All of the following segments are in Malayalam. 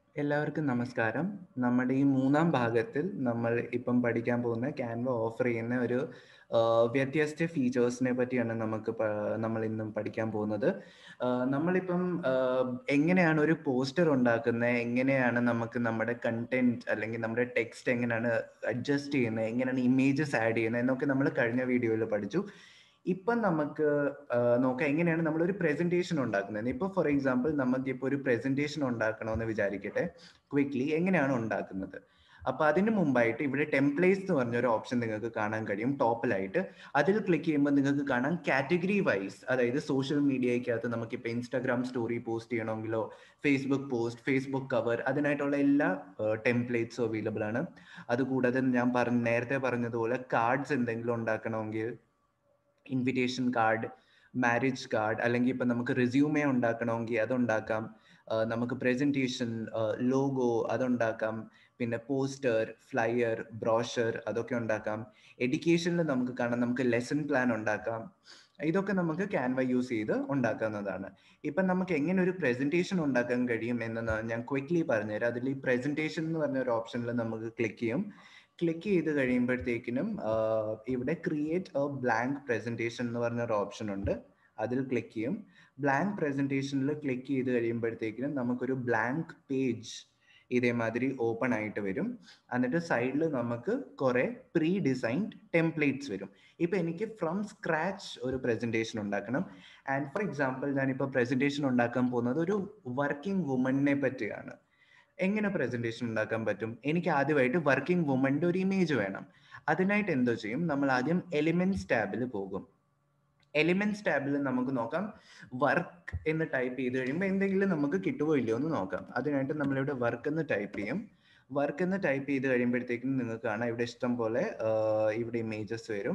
എല്ലാവർക്കും നമസ്കാരം. നമ്മുടെ ഈ മൂന്നാം ഭാഗത്തിൽ നമ്മൾ ഇപ്പം പഠിക്കാൻ പോകുന്ന ക്യാൻവ ഓഫർ ചെയ്യുന്ന ഒരു ആഹ്, വ്യത്യസ്ത ഫീച്ചേഴ്സിനെ പറ്റിയാണ് നമുക്ക് പ നമ്മൾ ഇന്നും പഠിക്കാൻ പോകുന്നത്. ആഹ്, നമ്മളിപ്പം ആഹ്, എങ്ങനെയാണ് ഒരു പോസ്റ്റർ ഉണ്ടാക്കുന്നെ, എങ്ങനെയാണ് നമുക്ക് നമ്മുടെ കണ്ടന്റ് അല്ലെങ്കിൽ നമ്മുടെ ടെക്സ്റ്റ് എങ്ങനെയാണ് അഡ്ജസ്റ്റ് ചെയ്യുന്നത്, എങ്ങനെയാണ് ഇമേജസ് ആഡ് ചെയ്യുന്നത് എന്നൊക്കെ നമ്മൾ കഴിഞ്ഞ വീഡിയോയിൽ പഠിച്ചു. ഇപ്പം നമുക്ക് ആഹ്, നോക്കാം എങ്ങനെയാണ് നമ്മളൊരു പ്രസന്റേഷൻ ഉണ്ടാക്കുന്നത്. ഇപ്പൊ ഫോർ എക്സാമ്പിൾ നമുക്കിപ്പോ ഒരു പ്രസന്റേഷൻ ഉണ്ടാക്കണമെന്ന് വിചാരിക്കട്ടെ. ക്വിക്ക്ലി എങ്ങനെയാണ് ഉണ്ടാക്കുന്നത്? അപ്പൊ അതിന് മുമ്പായിട്ട് ഇവിടെ ടെംപ്ലേറ്റ്സ് എന്ന് പറഞ്ഞ ഒരു ഓപ്ഷൻ നിങ്ങൾക്ക് കാണാൻ കഴിയും ടോപ്പിലായിട്ട്. അതിൽ ക്ലിക്ക് ചെയ്യുമ്പോൾ നിങ്ങൾക്ക് കാണാം കാറ്റഗറി വൈസ് അതായത് സോഷ്യൽ മീഡിയയ്ക്കകത്ത് നമുക്കിപ്പോ ഇൻസ്റ്റാഗ്രാം സ്റ്റോറി പോസ്റ്റ് ചെയ്യണമെങ്കിലോ ഫേസ്ബുക്ക് പോസ്റ്റ്, ഫേസ്ബുക്ക് കവർ അതിനായിട്ടുള്ള എല്ലാ ടെംപ്ലേറ്റ്സും അവൈലബിൾ ആണ്. അതുകൂടാതെ ഞാൻ പറഞ്ഞ നേരത്തെ പറഞ്ഞതുപോലെ കാർഡ്സ് എന്തെങ്കിലും ഉണ്ടാക്കണമെങ്കിൽ ഇൻവിറ്റേഷൻ കാർഡ്, മാരേജ് കാർഡ് അല്ലെങ്കിൽ ഇപ്പൊ നമുക്ക് റെസ്യൂമെ ഉണ്ടാക്കണമെങ്കിൽ അതുണ്ടാക്കാം. ആഹ്, നമുക്ക് പ്രസന്റേഷൻ, ആഹ്, ലോഗോ അതുണ്ടാക്കാം. പിന്നെ പോസ്റ്റർ, ഫ്ലയർ, ബ്രോഷർ അതൊക്കെ ഉണ്ടാക്കാം. എഡ്യൂക്കേഷനിൽ നമുക്ക് കാണാം നമുക്ക് ലെസൺ പ്ലാൻ ഉണ്ടാക്കാം. ഇതൊക്കെ നമുക്ക് ക്യാൻവ യൂസ് ചെയ്ത് ഉണ്ടാക്കാവുന്നതാണ്. ഇപ്പം നമുക്ക് എങ്ങനെ ഒരു പ്രസന്റേഷൻ ഉണ്ടാക്കാൻ കഴിയും എന്ന് ന- ഞാൻ ക്വിക്ക്ലി പറഞ്ഞുതരാം. അതിൽ ഈ പ്രസന്റേഷൻ എന്ന് പറഞ്ഞ ഒരു ഓപ്ഷനിൽ നമുക്ക് ക്ലിക്ക് ചെയ്യും. ക്ലിക്ക് ചെയ്ത് കഴിയുമ്പോഴത്തേക്കിനും ആഹ്, ഇവിടെ ക്രിയേറ്റ് എ ബ്ലാങ്ക് പ്രസന്റേഷൻ എന്ന് പറഞ്ഞ ഒരു ഓപ്ഷൻ ഉണ്ട്. അതിൽ ക്ലിക്ക് ചെയ്യും. ബ്ലാങ്ക് പ്രസന്റേഷനിൽ ക്ലിക്ക് ചെയ്ത് കഴിയുമ്പോഴത്തേക്കിനും നമുക്കൊരു ബ്ലാങ്ക് പേജ് ഇതേമാതിരി ഓപ്പൺ ആയിട്ട് വരും. എന്നിട്ട് സൈഡിൽ നമുക്ക് കുറെ പ്രീ ഡിസൈൻഡ് ടെംപ്ലേറ്റ്സ് വരും. ഇപ്പൊ എനിക്ക് ഫ്രം സ്ക്രാച്ച് ഒരു പ്രസന്റേഷൻ ഉണ്ടാക്കണം. ആൻഡ് ഫോർ എക്സാമ്പിൾ ഞാനിപ്പോൾ പ്രസന്റേഷൻ ഉണ്ടാക്കാൻ പോകുന്നത് ഒരു വർക്കിംഗ് വുമണിനെ പറ്റിയാണ്. എങ്ങനെ പ്രസന്റേഷൻ ഉണ്ടാക്കാൻ പറ്റും? എനിക്ക് ആദ്യമായിട്ട് വർക്കിംഗ് വുമണിന്റെ ഒരു ഇമേജ് വേണം. അതിനായിട്ട് എന്തോ ചെയ്യും നമ്മൾ ആദ്യം എലിമെന്റ്സ് ടാബിൽ പോകും. എലിമെന്റ്സ് ടാബിൽ നമുക്ക് നോക്കാം വർക്ക് എന്ന് ടൈപ്പ് ചെയ്ത് കഴിയുമ്പോൾ എന്തെങ്കിലും നമുക്ക് കിട്ടുമോ ഇല്ലയോ എന്ന് നോക്കാം. അതിനായിട്ട് നമ്മളിവിടെ വർക്ക് എന്ന് ടൈപ്പ് ചെയ്യും. വർക്ക് എന്ന് ടൈപ്പ് ചെയ്ത് കഴിയുമ്പോഴത്തേക്കും നിങ്ങൾക്ക് കാണാം ഇവിടെ ഇഷ്ടം പോലെ ആഹ്, ഇവിടെ ഇമേജസ് വരും.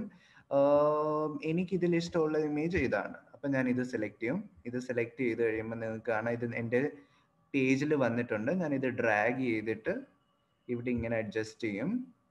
ആഹ്, എനിക്കിതിൽ ഇഷ്ടമുള്ള ഇമേജ് ഇതാണ്. അപ്പൊ ഞാൻ ഇത് സെലക്ട് ചെയ്യും. ഇത് സെലക്ട് ചെയ്ത് കഴിയുമ്പോൾ നിങ്ങൾക്ക് കാണാം ഇത് എൻ്റെ പേജിൽ വന്നിട്ടുണ്ട്. ഞാൻ ഇത് ഡ്രാഗ് ചെയ്തിട്ട് ഇവിടെ ഇങ്ങനെ അഡ്ജസ്റ്റ് ചെയ്യും.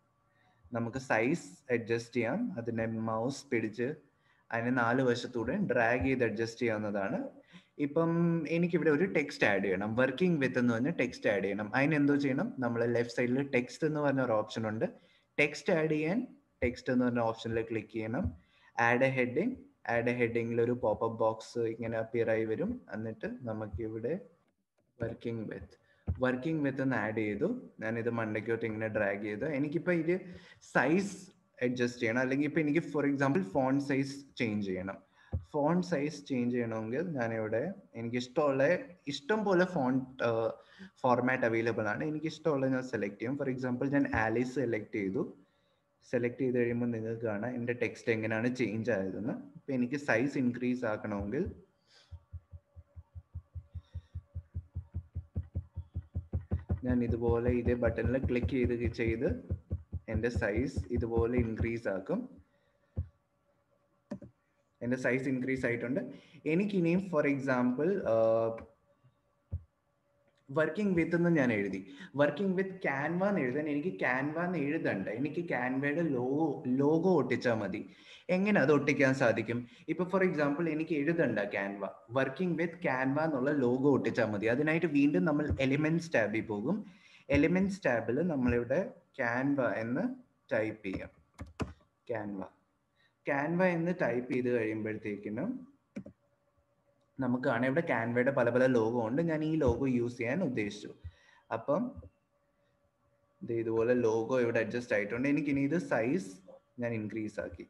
നമുക്ക് സൈസ് അഡ്ജസ്റ്റ് ചെയ്യാം. അതിനെ മൗസ് പിടിച്ച് അതിനെ നാല് വശത്തൂടെ ഡ്രാഗ് ചെയ്ത് അഡ്ജസ്റ്റ് ചെയ്യാവുന്നതാണ്. ഇപ്പം എനിക്കിവിടെ ഒരു ടെക്സ്റ്റ് ആഡ് ചെയ്യണം. വർക്കിംഗ് വിത്ത് എന്ന് പറഞ്ഞ ടെക്സ്റ്റ് ആഡ് ചെയ്യണം. അതിന് എന്തോ ചെയ്യണം നമ്മൾ ലെഫ്റ്റ് സൈഡിൽ ടെക്സ്റ്റ് എന്ന് പറഞ്ഞ ഒരു ഓപ്ഷൻ ഉണ്ട്. ടെക്സ്റ്റ് ആഡ് ചെയ്യാൻ ടെക്സ്റ്റ് എന്ന് പറഞ്ഞ ഓപ്ഷനിൽ ക്ലിക്ക് ചെയ്യണം. Add a heading add a ഹെഡിങ്ങിൽ ഒരു പോപ്പപ്പ് ബോക്സ് ഇങ്ങനെ അപ്പിയർ ആയി വരും. എന്നിട്ട് നമുക്കിവിടെ വർക്കിംഗ് വിത്ത് വർക്കിംഗ് വിത്ത് എന്ന് ആഡ് ചെയ്തു. ഞാനിത് മണ്ടയ്ക്കോട്ട് ഇങ്ങനെ ഡ്രാഗ് ചെയ്തു. എനിക്കിപ്പോൾ ഇത് സൈസ് അഡ്ജസ്റ്റ് ചെയ്യണം അല്ലെങ്കിൽ ഇപ്പൊ എനിക്ക് for example font size change ചെയ്യണം. ഫോൺ സൈസ് ചേഞ്ച് ചെയ്യണമെങ്കിൽ ഞാനിവിടെ എനിക്ക് ഇഷ്ടമുള്ള ഇഷ്ടം പോലെ ഫോൺ ഫോർമാറ്റ് അവൈലബിൾ ആണ്. എനിക്ക് ഇഷ്ടമുള്ളത് ഞാൻ സെലക്ട് ചെയ്യും. ഫോർ എക്സാമ്പിൾ ഞാൻ ആലിസ് സെലക്ട് ചെയ്തു. സെലക്ട് ചെയ്ത് കഴിയുമ്പോൾ നിങ്ങൾക്ക് കാണാം എൻ്റെ ടെക്സ്റ്റ് എങ്ങനെയാണ് ചേഞ്ച് ആയതെന്ന്. ഇപ്പൊ എനിക്ക് സൈസ് ഇൻക്രീസ് ആക്കണമെങ്കിൽ ഞാൻ ഇതുപോലെ ഇതേ ബട്ടണിൽ ക്ലിക്ക് ചെയ്ത് ചെയ്ത് എൻ്റെ സൈസ് ഇതുപോലെ ഇൻക്രീസ് ആക്കും. എൻ്റെ സൈസ് ഇൻക്രീസ് ആയിട്ടുണ്ട്. എനിക്കിനിയും ഫോർ എക്സാമ്പിൾ വർക്കിംഗ് വിത്ത് എന്ന് ഞാൻ എഴുതി. വർക്കിംഗ് വിത്ത് ക്യാൻവ എന്ന് എഴുതാൻ എനിക്ക് ക്യാൻവ എന്ന് എഴുതണ്ട. എനിക്ക് ക്യാൻവയുടെ ലോഗോ ലോഗോ ഒട്ടിച്ചാൽ മതി. എങ്ങനെ അത് ഒട്ടിക്കാൻ സാധിക്കും? ഇപ്പൊ ഫോർ എക്സാമ്പിൾ എനിക്ക് എഴുതണ്ട ക്യാൻവ. വർക്കിംഗ് വിത്ത് ക്യാൻവ എന്നുള്ള ലോഗോ ഒട്ടിച്ചാൽ മതി. അതിനായിട്ട് വീണ്ടും നമ്മൾ എലിമെന്റ്സ് ടാബിൽ പോകും. എലിമെന്റ്സ് ടാബിൽ നമ്മളിവിടെ ക്യാൻവ എന്ന് ടൈപ്പ് ചെയ്യാം. ക്യാൻവ ക്യാൻവ എന്ന് ടൈപ്പ് ചെയ്ത് കഴിയുമ്പോഴത്തേക്കിനും നമുക്ക് കാണാം ഇവിടെ ക്യാൻവയുടെ പല പല ലോഗോ ഉണ്ട്. ഞാൻ ഈ ലോഗോ യൂസ് ചെയ്യാൻ ഉദ്ദേശിച്ചു. അപ്പം ദേ ഇതുപോലെ ലോഗോ ഇവിടെ അഡ്ജസ്റ്റ് ആയിട്ടുണ്ട്. എനിക്കിനി ഇത് സൈസ് ഞാൻ ഇൻക്രീസ് ആക്കി.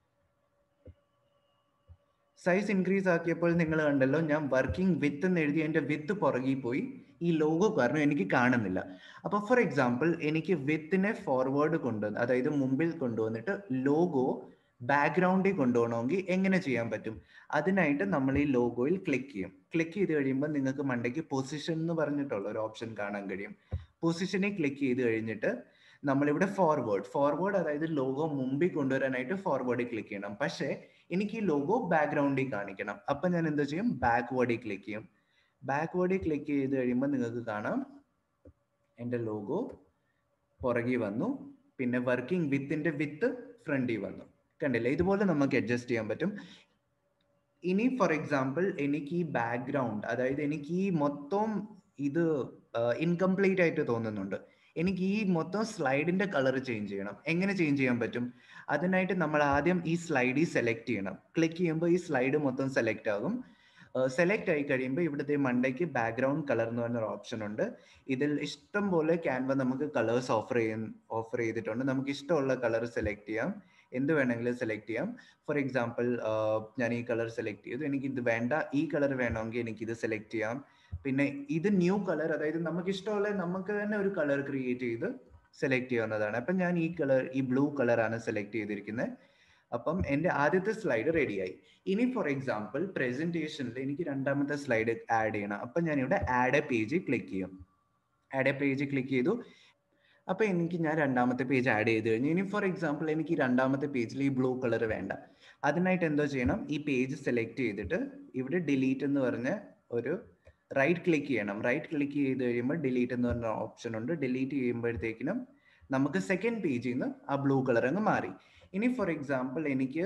സൈസ് ഇൻക്രീസ് ആക്കിയപ്പോൾ നിങ്ങൾ കണ്ടല്ലോ ഞാൻ വർക്കിംഗ് വിത്ത് എന്ന് എഴുതി എൻ്റെ വിത്ത് പുറകിൽ പോയി. ഈ ലോഗോ കാരണം എനിക്ക് കാണുന്നില്ല. അപ്പൊ ഫോർ എക്സാമ്പിൾ എനിക്ക് വിത്തിനെ ഫോർവേഡ് കൊണ്ടുവന്ന് അതായത് മുമ്പിൽ കൊണ്ടുവന്നിട്ട് ലോഗോ ബാക്ക്ഗ്രൗണ്ടിൽ കൊണ്ടുപോകണമെങ്കിൽ എങ്ങനെ ചെയ്യാൻ പറ്റും? അതിനായിട്ട് നമ്മൾ ഈ ലോഗോയിൽ ക്ലിക്ക് ചെയ്യും. ക്ലിക്ക് ചെയ്ത് കഴിയുമ്പോൾ നിങ്ങൾക്ക് മണ്ടയ്ക്ക് പൊസിഷൻ എന്ന് പറഞ്ഞിട്ടുള്ള ഒരു ഓപ്ഷൻ കാണാൻ കഴിയും. പൊസിഷനിൽ ക്ലിക്ക് ചെയ്ത് കഴിഞ്ഞിട്ട് നമ്മളിവിടെ ഫോർവേഡ് ഫോർവേഡ് അതായത് ലോഗോ മുമ്പിൽ കൊണ്ടുവരാനായിട്ട് ഫോർവേഡിൽ ക്ലിക്ക് ചെയ്യണം. പക്ഷേ എനിക്ക് ഈ ലോഗോ ബാക്ക്ഗ്രൗണ്ടിൽ കാണിക്കണം. അപ്പൊ ഞാൻ എന്താ ചെയ്യും? ബാക്ക്വേർഡിൽ ക്ലിക്ക് ചെയ്യും. ബാക്ക്വേർഡിൽ ക്ലിക്ക് ചെയ്ത് കഴിയുമ്പോൾ നിങ്ങൾക്ക് കാണാം എൻ്റെ ലോഗോ പുറകിൽ വന്നു. പിന്നെ വർക്കിംഗ് വിത്തിന്റെ വിത്ത് ഫ്രണ്ടിൽ വന്നു. കണ്ടില്ലേ? ഇതുപോലെ നമുക്ക് അഡ്ജസ്റ്റ് ചെയ്യാൻ പറ്റും. ഇനി ഫോർ എക്സാമ്പിൾ എനിക്ക് ഈ ബാക്ക്ഗ്രൗണ്ട് അതായത് എനിക്ക് ഈ മൊത്തം ഇത് ഇൻകംപ്ലീറ്റ് ആയിട്ട് തോന്നുന്നുണ്ട് എനിക്ക് ഈ മൊത്തം സ്ലൈഡിന്റെ കളർ ചേഞ്ച് ചെയ്യണം എങ്ങനെ ചേഞ്ച് ചെയ്യാൻ പറ്റും അതിനായിട്ട് നമ്മൾ ആദ്യം ഈ സ്ലൈഡിൽ സെലക്ട് ചെയ്യണം ക്ലിക്ക് ചെയ്യുമ്പോൾ ഈ സ്ലൈഡ് മൊത്തം സെലക്ട് ആകും സെലക്ട് ആയി കഴിയുമ്പോൾ ഇവിടുത്തെ മണ്ടയ്ക്ക് ബാക്ക്ഗ്രൗണ്ട് കളർ എന്ന് പറഞ്ഞൊരു ഓപ്ഷൻ ഉണ്ട് ഇതിൽ ഇഷ്ടം പോലെ ക്യാൻവ നമുക്ക് കളേഴ്സ് ഓഫർ ചെയ്യ ഓഫർ ചെയ്തിട്ടുണ്ട് നമുക്ക് ഇഷ്ടമുള്ള കളർ സെലക്ട് ചെയ്യാം എന്ത് വേണമെങ്കിലും സെലക്ട് ചെയ്യാം ഫോർ എക്സാമ്പിൾ ഞാൻ ഈ കളർ സെലക്ട് ചെയ്തു എനിക്ക് ഇത് വേണ്ട ഈ കളർ വേണമെങ്കിൽ എനിക്ക് ഇത് സെലക്ട് ചെയ്യാം പിന്നെ ഇത് ന്യൂ കളർ അതായത് നമുക്ക് ഇഷ്ടമുള്ള നമുക്ക് തന്നെ ഒരു കളർ ക്രിയേറ്റ് ചെയ്ത് സെലക്ട് ചെയ്യാവുന്നതാണ് അപ്പം ഞാൻ ഈ കളർ ഈ ബ്ലൂ കളറാണ് സെലക്ട് ചെയ്തിരിക്കുന്നത് അപ്പം എൻ്റെ ആദ്യത്തെ സ്ലൈഡ് റെഡിയായി ഇനി ഫോർ എക്സാമ്പിൾ പ്രസന്റേഷനിൽ എനിക്ക് രണ്ടാമത്തെ സ്ലൈഡ് ആഡ് ചെയ്യണം അപ്പം ഞാൻ ഇവിടെ ആഡ് എ പേജ് ക്ലിക്ക് ചെയ്യും ആഡ് എ പേജ് ക്ലിക്ക് ചെയ്തു അപ്പോൾ എനിക്ക് ഞാൻ രണ്ടാമത്തെ പേജ് ആഡ് ചെയ്ത് കഴിഞ്ഞു ഇനി ഫോർ എക്സാമ്പിൾ എനിക്ക് രണ്ടാമത്തെ പേജിൽ ഈ ബ്ലൂ കളർ വേണ്ട അതിനായിട്ട് എന്തോ ചെയ്യണം ഈ പേജ് സെലക്ട് ചെയ്തിട്ട് ഇവിടെ ഡിലീറ്റ് എന്ന് പറഞ്ഞ ഒരു റൈറ്റ് ക്ലിക്ക് ചെയ്യണം റൈറ്റ് ക്ലിക്ക് ചെയ്ത് കഴിയുമ്പോൾ ഡിലീറ്റ് എന്ന് പറഞ്ഞ ഓപ്ഷൻ ഉണ്ട് ഡിലീറ്റ് ചെയ്യുമ്പോഴത്തേക്കിനും നമുക്ക് സെക്കൻഡ് പേജിൽ നിന്ന് ആ ബ്ലൂ കളർ അങ്ങ് മാറി ഇനി ഫോർ എക്സാമ്പിൾ എനിക്ക്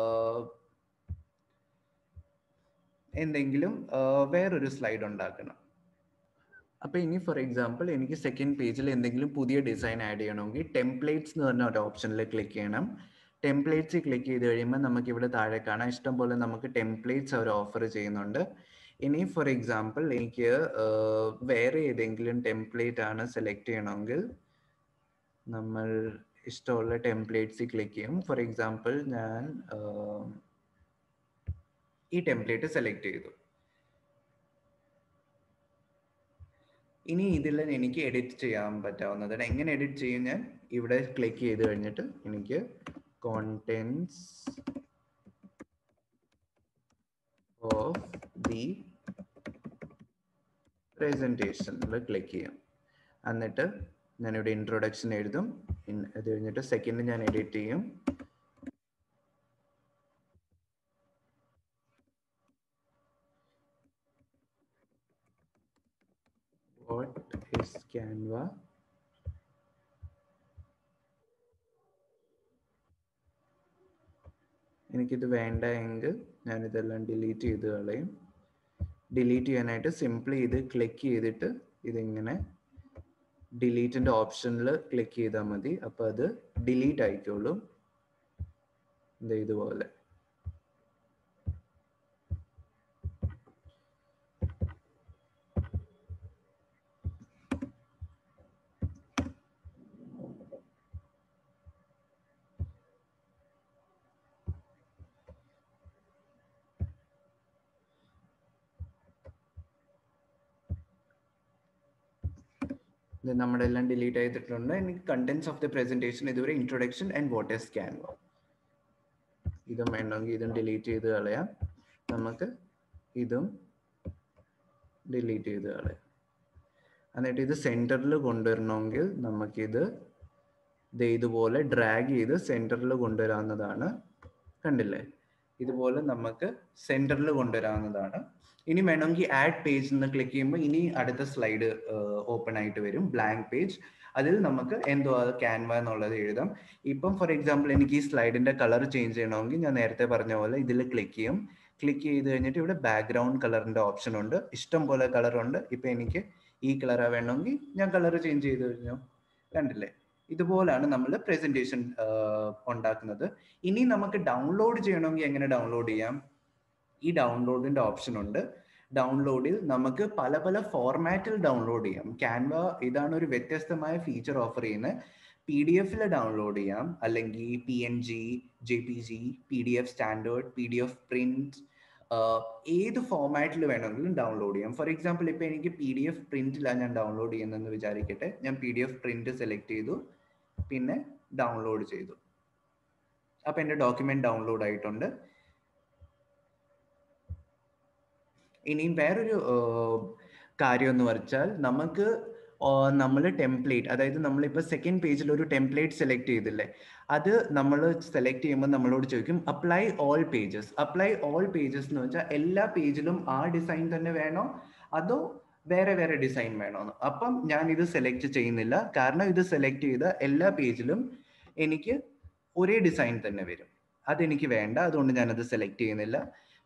എന്തെങ്കിലും വേറൊരു സ്ലൈഡ് ഉണ്ടാക്കണം അപ്പോൾ ഇനി ഫോർ എക്സാമ്പിൾ എനിക്ക് സെക്കൻഡ് പേജിൽ എന്തെങ്കിലും പുതിയ ഡിസൈൻ ആഡ് ചെയ്യണമെങ്കിൽ ടെംപ്ലേറ്റ്സ് എന്ന് പറഞ്ഞ ഒരു ഓപ്ഷനിൽ ക്ലിക്ക് ചെയ്യണം ടെംപ്ലേറ്റ്സ് ക്ലിക്ക് ചെയ്ത് കഴിയുമ്പോൾ നമുക്ക് ഇവിടെ താഴെ കാണാം ഇഷ്ടംപോലെ നമുക്ക് ടെംപ്ലേറ്റ്സ് അവർ ഓഫർ ചെയ്യുന്നുണ്ട് ഇനി ഫോർ എക്സാമ്പിൾ എനിക്ക് വേറെ ഏതെങ്കിലും ടെംപ്ലേറ്റ് ആണ് സെലക്ട് ചെയ്യണമെങ്കിൽ നമ്മൾ ഇഷ്ടമുള്ള ടെംപ്ലേറ്റ്സ് ക്ലിക്ക് ചെയ്യും ഫോർ എക്സാമ്പിൾ ഞാൻ ഈ ടെംപ്ലേറ്റ് സെലക്ട് ചെയ്തു ഇനി ഇതിൽ എനിക്ക് എഡിറ്റ് ചെയ്യാൻ പറ്റാവുന്നതാണ് എങ്ങനെ എഡിറ്റ് ചെയ്യും ഞാൻ ഇവിടെ ക്ലിക്ക് ചെയ്ത് കഴിഞ്ഞിട്ട് എനിക്ക് കോണ്ടെന്റ്സ് ഓഫ് ദി പ്രസൻറ്റേഷനിൽ ക്ലിക്ക് ചെയ്യാം എന്നിട്ട് ഞാനിവിടെ ഇൻട്രൊഡക്ഷൻ എഴുതും അത് കഴിഞ്ഞിട്ട് സെക്കൻഡ് ഞാൻ എഡിറ്റ് ചെയ്യും വാട്ട് ഇസ് ക്യാൻവ എനിക്കിത് വേണ്ട എങ്കിൽ ഞാനിതെല്ലാം ഡിലീറ്റ് ചെയ്ത് കളയും ഡിലീറ്റ് ചെയ്യാനായിട്ട് സിംപ്ലി ഇത് ക്ലിക്ക് ചെയ്തിട്ട് ഇതിങ്ങനെ ഡിലീറ്റിൻ്റെ ഓപ്ഷനിൽ ക്ലിക്ക് ചെയ്താൽ മതി അപ്പോൾ അത് ഡിലീറ്റ് ആയിക്കോളും ഇതുപോലെ ഇത് നമ്മുടെ എല്ലാം ഡിലീറ്റ് ചെയ്തിട്ടുണ്ട് എനിക്ക് കണ്ടന്റ്സ് ഓഫ് ദി പ്രസന്റേഷൻ ഇതുവരെ introduction and what is Canva ഇതും വേണമെങ്കിൽ ഇതും ഡിലീറ്റ് ചെയ്ത് കളയാം നമുക്ക് ഇതും ഡിലീറ്റ് ചെയ്ത് കളയാം എന്നിട്ട് ഇത് സെൻറ്ററിൽ കൊണ്ടുവരണമെങ്കിൽ നമുക്കിത് ഇത് ഇതുപോലെ ഡ്രാഗ് ചെയ്ത് സെൻറ്ററിൽ കൊണ്ടുവരാവുന്നതാണ് കണ്ടില്ലേ ഇതുപോലെ നമുക്ക് സെൻറ്ററിൽ കൊണ്ടുവരാവുന്നതാണ് ഇനി വേണമെങ്കിൽ ആഡ് പേജ് എന്ന് ക്ലിക്ക് ചെയ്യുമ്പോൾ ഇനി അടുത്ത സ്ലൈഡ് ഓപ്പൺ ആയിട്ട് വരും ബ്ലാങ്ക് പേജ് അതിൽ നമുക്ക് എന്തോ അത് ക്യാൻവ എന്നുള്ളത് എഴുതാം ഇപ്പം ഫോർ എക്സാമ്പിൾ എനിക്ക് ഈ സ്ലൈഡിന്റെ കളർ ചേഞ്ച് ചെയ്യണമെങ്കിൽ ഞാൻ നേരത്തെ പറഞ്ഞ പോലെ ഇതിൽ ക്ലിക്ക് ചെയ്യും ക്ലിക്ക് ചെയ്ത് കഴിഞ്ഞിട്ട് ഇവിടെ ബാക്ക്ഗ്രൗണ്ട് കളറിന്റെ ഓപ്ഷൻ ഉണ്ട് ഇഷ്ടം പോലെ കളർ ഉണ്ട് ഇപ്പൊ എനിക്ക് ഈ കളറാ വേണമെങ്കിൽ ഞാൻ കളർ ചേഞ്ച് ചെയ്ത് കഴിഞ്ഞു കണ്ടില്ലേ ഇതുപോലാണ് നമ്മൾ പ്രസന്റേഷൻ ഉണ്ടാക്കുന്നത് ഇനി നമുക്ക് ഡൗൺലോഡ് ചെയ്യണമെങ്കിൽ എങ്ങനെ ഡൗൺലോഡ് ചെയ്യാം ഈ ഡൗൺലോഡിന്റെ ഓപ്ഷൻ ഉണ്ട് ഡൗൺലോഡിൽ നമുക്ക് പല പല ഫോർമാറ്റിൽ ഡൗൺലോഡ് ചെയ്യാം ക്യാൻവ ഇതാണ് ഒരു വ്യത്യസ്തമായ ഫീച്ചർ ഓഫർ ചെയ്യുന്നത് പി ഡി എഫിൽ ഡൗൺലോഡ് ചെയ്യാം അല്ലെങ്കിൽ P N G J P G P D F standard P D F print ഏത് ഫോമാറ്റിൽ വേണമെങ്കിലും ഡൗൺലോഡ് ചെയ്യാം ഫോർ എക്സാമ്പിൾ ഇപ്പോൾ എനിക്ക് പി ഡി എഫ് പ്രിന്റിലാണ് ഞാൻ ഡൗൺലോഡ് ചെയ്യുന്നതെന്ന് വിചാരിക്കട്ടെ ഞാൻ P D F print select ചെയ്തു പിന്നെ ഡൗൺലോഡ് ചെയ്തു അപ്പോൾ എൻ്റെ ഡോക്യുമെന്റ് ഡൗൺലോഡ് ആയിട്ടുണ്ട് ഇനിയും വേറൊരു കാര്യം എന്ന് വെച്ചാൽ നമുക്ക് നമ്മൾ ടെംപ്ലേറ്റ് അതായത് നമ്മളിപ്പോൾ സെക്കൻഡ് പേജിൽ ഒരു ടെംപ്ലേറ്റ് സെലക്ട് ചെയ്തില്ലേ അത് നമ്മൾ സെലക്ട് ചെയ്യുമ്പോൾ നമ്മളോട് ചോദിക്കും apply all pages apply all pages എന്ന് വെച്ചാൽ എല്ലാ പേജിലും ആ ഡിസൈൻ തന്നെ വേണോ അതോ വേറെ വേറെ ഡിസൈൻ വേണോന്ന് അപ്പം ഞാൻ ഇത് സെലക്ട് ചെയ്യുന്നില്ല കാരണം ഇത് സെലക്ട് ചെയ്ത എല്ലാ പേജിലും എനിക്ക് ഒരേ ഡിസൈൻ തന്നെ വരും അതെനിക്ക് വേണ്ട അതുകൊണ്ട് ഞാനത് സെലക്ട് ചെയ്യുന്നില്ല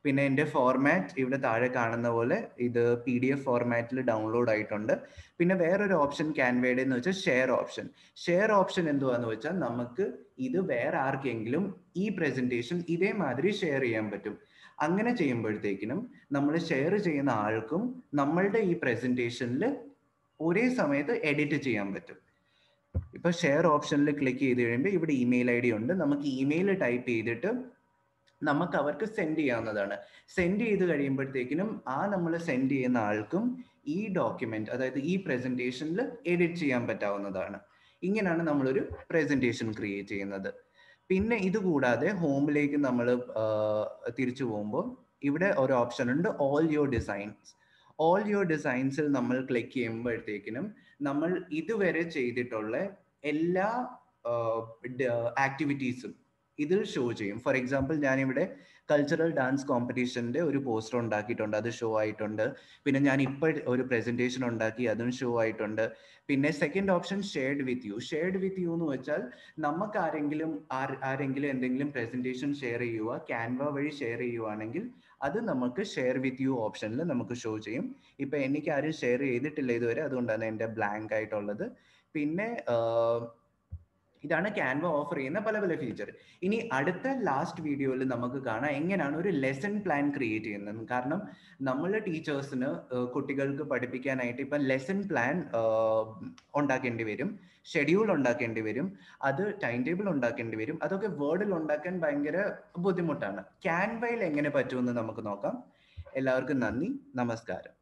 പിന്നെ എൻ്റെ ഫോർമാറ്റ് ഇവിടെ താഴെ കാണുന്ന പോലെ ഇത് പി ഡി എഫ് ഫോർമാറ്റിൽ ഡൗൺലോഡ് ആയിട്ടുണ്ട് പിന്നെ വേറൊരു ഓപ്ഷൻ ക്യാൻവയുടെ എന്ന് വെച്ചാൽ ഷെയർ ഓപ്ഷൻ ഷെയർ ഓപ്ഷൻ എന്തുവാന്ന് വെച്ചാൽ നമുക്ക് ഇത് വേറെ ആർക്കെങ്കിലും ഈ പ്രസന്റേഷൻ ഇതേമാതിരി ഷെയർ ചെയ്യാൻ പറ്റും അങ്ങനെ ചെയ്യുമ്പോഴത്തേക്കിനും നമ്മൾ ഷെയർ ചെയ്യുന്ന ആൾക്കും നമ്മളുടെ ഈ പ്രസന്റേഷനിൽ ഒരേ സമയത്ത് എഡിറ്റ് ചെയ്യാൻ പറ്റും ഇപ്പൊ ഷെയർ ഓപ്ഷനിൽ ക്ലിക്ക് ചെയ്ത് കഴിയുമ്പോൾ ഇവിടെ ഇമെയിൽ ഐ ഡി ഉണ്ട് നമുക്ക് ഇമെയിൽ ടൈപ്പ് ചെയ്തിട്ട് നമുക്ക് അവർക്ക് സെൻഡ് ചെയ്യാവുന്നതാണ് സെൻഡ് ചെയ്ത് കഴിയുമ്പോഴത്തേക്കിനും ആ നമ്മൾ സെൻഡ് ചെയ്യുന്ന ആൾക്കും ഈ ഡോക്യുമെന്റ് അതായത് ഈ പ്രസന്റേഷനിൽ എഡിറ്റ് ചെയ്യാൻ പറ്റാവുന്നതാണ് ഇങ്ങനെയാണ് നമ്മളൊരു പ്രസന്റേഷൻ ക്രിയേറ്റ് ചെയ്യുന്നത് പിന്നെ ഇത് കൂടാതെ ഹോമിലേക്ക് നമ്മൾ തിരിച്ചു പോകുമ്പോൾ ഇവിടെ ഒരു ഓപ്ഷൻ ഉണ്ട് all your designs all your ഡിസൈൻസിൽ നമ്മൾ ക്ലിക്ക് ചെയ്യുമ്പോഴത്തേക്കിനും നമ്മൾ ഇതുവരെ ചെയ്തിട്ടുള്ള എല്ലാ ആക്ടിവിറ്റീസും ഇതിൽ ഷോ ചെയ്യും ഫോർ എക്സാമ്പിൾ ഞാനിവിടെ കൾച്ചറൽ ഡാൻസ് കോമ്പറ്റീഷന്റെ ഒരു പോസ്റ്റർ ഉണ്ടാക്കിയിട്ടുണ്ട് അത് ഷോ ആയിട്ടുണ്ട് പിന്നെ ഞാൻ ഇപ്പോൾ ഒരു പ്രസന്റേഷൻ ഉണ്ടാക്കി അതും ഷോ ആയിട്ടുണ്ട് പിന്നെ second option shared with you shared with you എന്ന് വെച്ചാൽ നമുക്ക് ആരെങ്കിലും ആരെങ്കിലും എന്തെങ്കിലും പ്രസന്റേഷൻ ഷെയർ ചെയ്യുക ക്യാൻവ വഴി ഷെയർ ചെയ്യുവാണെങ്കിൽ അത് നമുക്ക് ഷെയർ വിത്ത് യു ഓപ്ഷനിൽ നമുക്ക് ഷോ ചെയ്യും ഇപ്പൊ എനിക്ക് ആരും ഷെയർ ചെയ്തിട്ടില്ല ഇതുവരെ അതുകൊണ്ടാണ് എൻ്റെ ബ്ലാങ്ക് ആയിട്ടുള്ളത് പിന്നെ ഇതാണ് ക്യാൻവ ഓഫർ ചെയ്യുന്ന പല പല ഫീച്ചർ ഇനി അടുത്ത ലാസ്റ്റ് വീഡിയോയിൽ നമുക്ക് കാണാം എങ്ങനെയാണ് ഒരു ലെസൺ പ്ലാൻ ക്രിയേറ്റ് ചെയ്യുന്നത് കാരണം നമ്മൾ ടീച്ചേഴ്സിന് കുട്ടികൾക്ക് പഠിപ്പിക്കാനായിട്ട് ഇപ്പം ലെസൺ പ്ലാൻ ഉണ്ടാക്കേണ്ടി വരും ഷെഡ്യൂൾ ഉണ്ടാക്കേണ്ടി വരും അത് ടൈം ടേബിൾ ഉണ്ടാക്കേണ്ടി വരും അതൊക്കെ വേർഡിൽ ഉണ്ടാക്കാൻ ഭയങ്കര ബുദ്ധിമുട്ടാണ് ക്യാൻവയിൽ എങ്ങനെ പറ്റുമെന്ന് നമുക്ക് നോക്കാം എല്ലാവർക്കും നന്ദി നമസ്കാരം